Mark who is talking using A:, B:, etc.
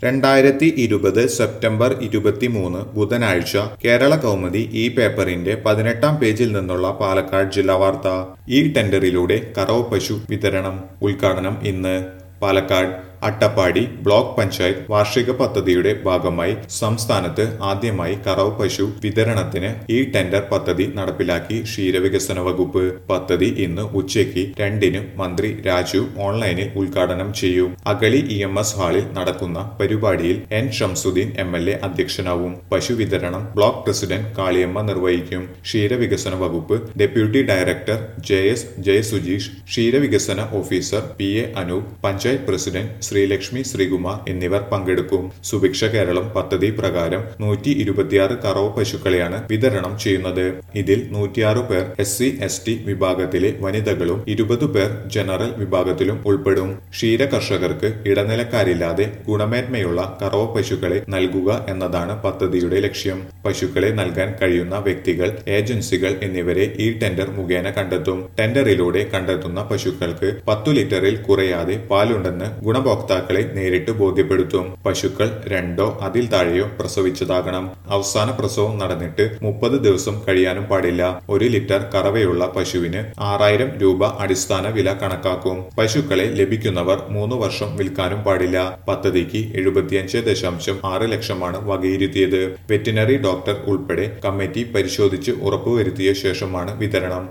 A: രണ്ടായിരത്തി ഇരുപത് സെപ്റ്റംബർ ഇരുപത്തിമൂന്ന് ബുധനാഴ്ച കേരള കൗമുദി ഈ പേപ്പറിന്റെ പതിനെട്ടാം പേജിൽ നിന്നുള്ള പാലക്കാട് ജില്ലാ വാർത്ത ഈ ടെൻഡറിലൂടെ കറവ് പശു വിതരണം ഉദ്ഘാടനം ഇന്ന് പാലക്കാട് അട്ടപ്പാടി ബ്ലോക്ക് പഞ്ചായത്ത് വാർഷിക പദ്ധതിയുടെ ഭാഗമായി സംസ്ഥാനത്ത് ആദ്യമായി കറവ് പശു വിതരണത്തിന് ഈ ടെൻഡർ പദ്ധതി നടപ്പിലാക്കി ക്ഷീരവികസന വകുപ്പ് പദ്ധതി ഇന്ന് ഉച്ചയ്ക്ക് രണ്ടിന് മന്ത്രി രാജു ഓൺലൈനിൽ ഉദ്ഘാടനം ചെയ്യും അഗളി ഇ എം എസ് ഹാളിൽ നടക്കുന്ന പരിപാടിയിൽ N Shamsuddin M L A അധ്യക്ഷനാവും പശു വിതരണം ബ്ലോക്ക് പ്രസിഡന്റ് കാളിയമ്മ നിർവഹിക്കും ക്ഷീരവികസന വകുപ്പ് deputy director J S Jayasujeesh ക്ഷീരവികസന officer P A Anoop panchayat president Sreelakshmi Sreekumar എന്നിവർ പങ്കെടുക്കും സുഭിക്ഷ കേരളം പദ്ധതി പ്രകാരം നൂറ്റി ഇരുപത്തിയാറ് കറവ പശുക്കളെയാണ് വിതരണം ചെയ്യുന്നത് ഇതിൽ നൂറ്റിയാറ് പേർ എസ് സി എസ് ടി വിഭാഗത്തിലെ വനിതകളും ഇരുപത് പേർ ജനറൽ വിഭാഗത്തിലും ഉൾപ്പെടും ക്ഷീര കർഷകർക്ക് ഇടനിലക്കാരില്ലാതെ ഗുണമേന്മയുള്ള കറവ പശുക്കളെ നൽകുക എന്നതാണ് പദ്ധതിയുടെ ലക്ഷ്യം പശുക്കളെ നൽകാൻ കഴിയുന്ന വ്യക്തികൾ ഏജൻസികൾ എന്നിവരെ ഈ ടെൻഡർ മുഖേന കണ്ടെത്തും ടെൻഡറിലൂടെ കണ്ടെത്തുന്ന പശുക്കൾക്ക് പത്തു ലിറ്ററിൽ കുറയാതെ പാലുണ്ടെന്ന് ഗുണഭോക്താക്കളെ നേരിട്ട് ബോധ്യപ്പെടുത്തും പശുക്കൾ രണ്ടോ അതിൽ താഴെയോ പ്രസവിച്ചതാകണം അവസാന പ്രസവം നടന്നിട്ട് മുപ്പത് ദിവസം കഴിയാനും പാടില്ല ഒരു ലിറ്റർ കറവയുള്ള പശുവിന് ആറായിരം രൂപ അടിസ്ഥാന വില കണക്കാക്കും പശുക്കളെ ലഭിക്കുന്നവർ മൂന്ന് വർഷം വിൽക്കാനും പാടില്ല പദ്ധതിക്ക് എഴുപത്തിയഞ്ച് ദശാംശം ആറ് ലക്ഷമാണ് വകയിരുത്തിയത് വെറ്റിനറി ഡോക്ടർ ഉൾപ്പെടെ കമ്മിറ്റി പരിശോധിച്ച് ഉറപ്പുവരുത്തിയ ശേഷമാണ് വിതരണം